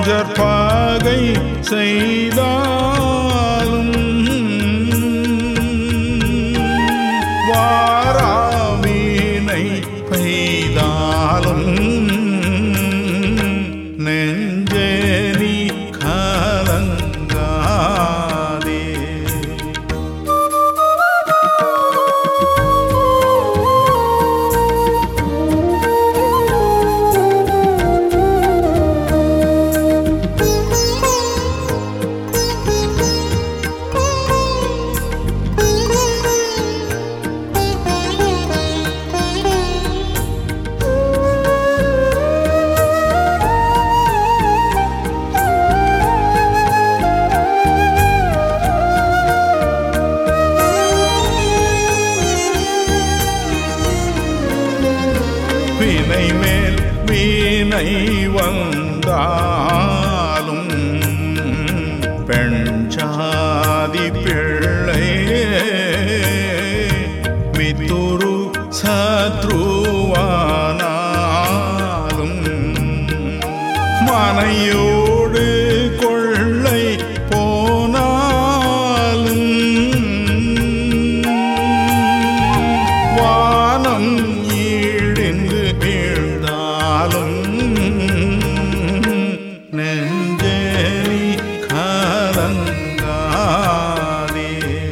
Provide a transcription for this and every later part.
வஞ்சர் பாகை செய்தாலும் வாராமீனை பெய்தாலும் நெஞ்சேரி கலங்காதே வினை மேல் வீணை வந்தாலும் பெண் சாதி பிள்ளை மித்துரு சத்ருவானாலும் மனையோடு கொள்ளை போனாலும் வானம் ஈழிந்து வீழ்ந்தாலும் நெஞ்சேரி கலங்காதே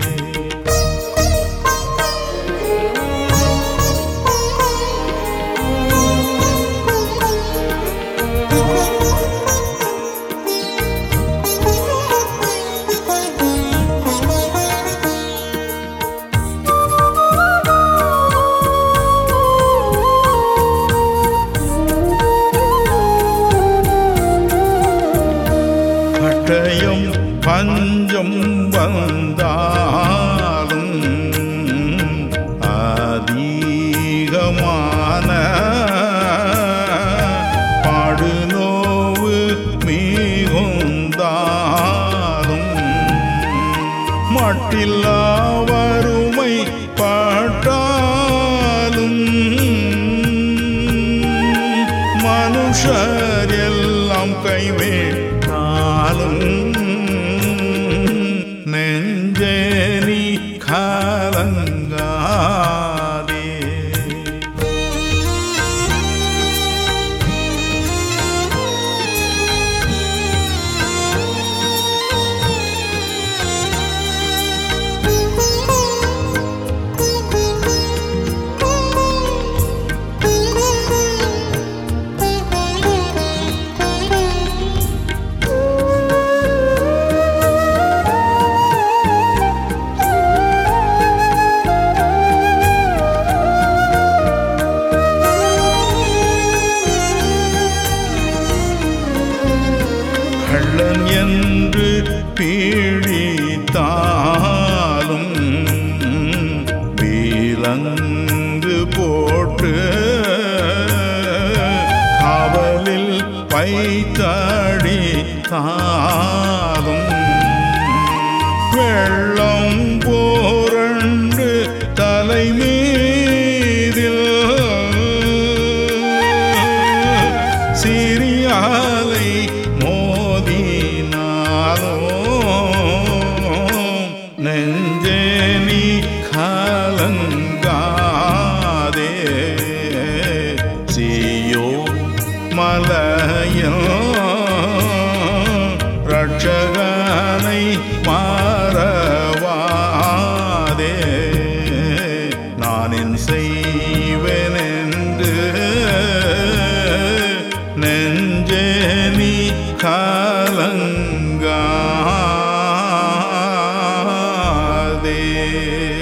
கட்டயம் பஞ்சம் வந்தாலும் அதிகமான பாடுநோவு மிகுந்தாலும் மட்டில்லா வறுமை பாட்டாலும் மனுஷர் எல்லாம் கைவிட்டாலும் நெஞ்சேரி கலங்காதே கள்ளன் என்று பீடித்தாலும் வீலங்கு போட்டு காவலில் வைத்தடித்தாலும் வெள்ளம் போரண்டு தலைமீதில் சிறியாலை மோதினாலோ நெஞ்சேனி கலங்காதே சீயோ மலையோ ரட்சகனை மாறவாதே நான் என் செய்வேன் என்று நெஞ்சே நீ கலங்காதே